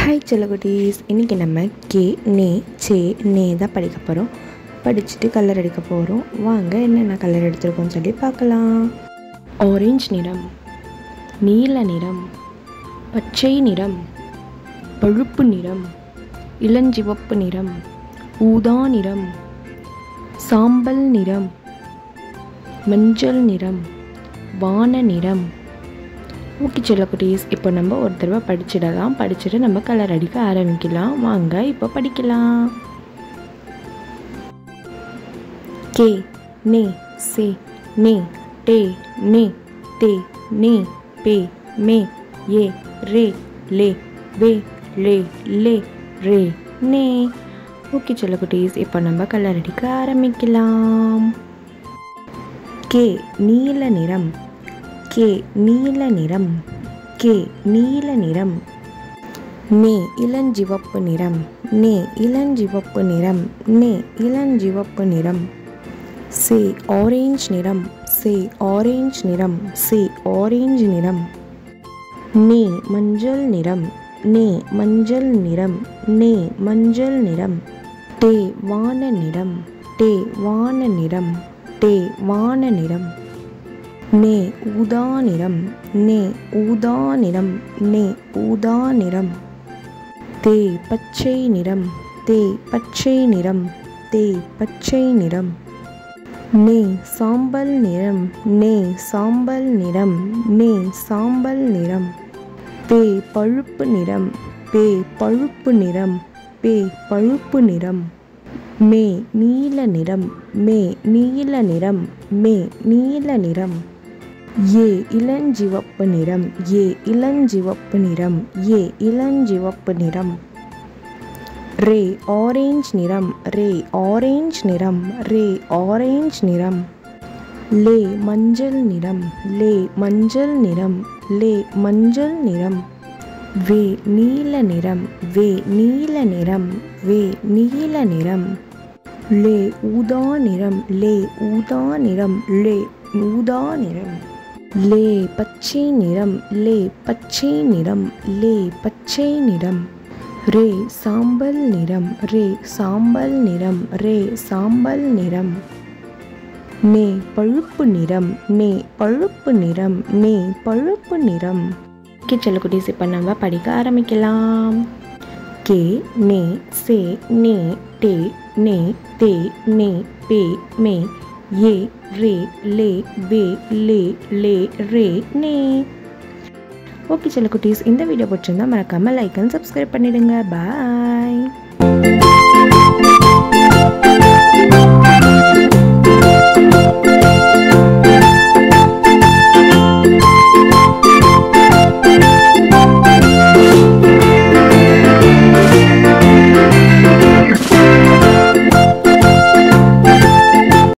hi செல்லகுட்டீஸ் இன்றைக்கி நம்ம K நே சே நே தான் படிக்க போகிறோம் படிச்சுட்டு கலர் அடிக்க போகிறோம் வாங்க என்னென்ன கலர் எடுத்திருக்கோம்னு சொல்லி பார்க்கலாம் ஆரஞ்சு நிறம் நீல நிறம் பச்சை நிறம் பழுப்பு நிறம் இளஞ்சிவப்பு நிறம் ஊதா நிறம் சாம்பல் நிறம் மஞ்சள் நிறம் வான நிறம் ஓகே செல்லக்குட்டீஸ் இப்போ நம்ம ஒரு தடவை படிச்சிடலாம் படிச்சுட்டு நம்ம கலர் அடிக்க ஆரம்பிக்கலாம் வாங்க இப்போ படிக்கலாம் கே நே சே நே டே நே தே நே பே மே ஏ ரே லே வே லே லே ரே நே ஓகே செல்லக்குட்டீஸ் இப்போ நம்ம கலர் அடிக்க ஆரம்பிக்கலாம் கே நீல நிறம் கே நீல நிறம் கே நீல நிறம் நே இளஞ்சிவப்பு நிறம் நே இளஞ்சிவப்பு நிறம் நே இளஞ்சிவப்பு நிறம் சே ஆரஞ்சு நிறம் சே ஆரஞ்சு நிறம் சே ஆரஞ்சு நிறம் நே மஞ்சள் நிறம் நே மஞ்சள் நிறம் நே மஞ்சள் நிறம் டே வான நிறம் டே வான நிறம் டே வான நிறம் நே ஊதா நிறம் நே ஊதா நிறம் நே ஊதா நிறம் தே பச்சை நிறம் தே பச்சை நிறம் தே பச்சை நிறம் நே சாம்பல் நிறம் நே சாம்பல் நிறம் நே சாம்பல் நிறம் பே பழுப்பு நிறம் பே பழுப்பு நிறம் பே பழுப்பு நிறம் மே நீல நிறம் மே நீல நிறம் மே நீல நிறம் ஏ இளஞ்சிவப்பு நிறம் ஏ இளஞ்சிவப்பு நிறம் ஏ இளஞ்சிவப்பு நிறம் ரே ஆரஞ்சு நிறம் ரே ஆரஞ்சு நிறம் ரே ஆரஞ்சு நிறம் லே மஞ்சள் நிறம் லே மஞ்சள் நிறம் லே மஞ்சள் நிறம் வே நீல நிறம் வே நீல நிறம் வே நீல நிறம் லே ஊதா நிறம் லே ஊதா நிறம் லே ஊதா நிறம் லே பச்சை நிறம் லே பச்சை நிறம் லே பச்சை நிறம் ரே சாம்பல் நிறம் ரே சாம்பல் நிறம் ரே சாம்பல் நிறம் நே பழுப்பு நிறம் நே பழுப்பு நிறம் நே பழுப்பு நிறம் ஓகே செல்லக்குட்டீஸ் இப்போ நம்ம படிக்க ஆரம்பிக்கலாம் கே நே சே நே டே நே தே நே பே மே ஏ ரே லே வே லே லே ரே நே ஓகே செல்லக்குட்டீஸ் இந்த வீடியோ பிடிச்சிருந்தா மறக்காமல் லைக் அண்ட் சப்ஸ்கிரைப் பண்ணிடுங்க பாய்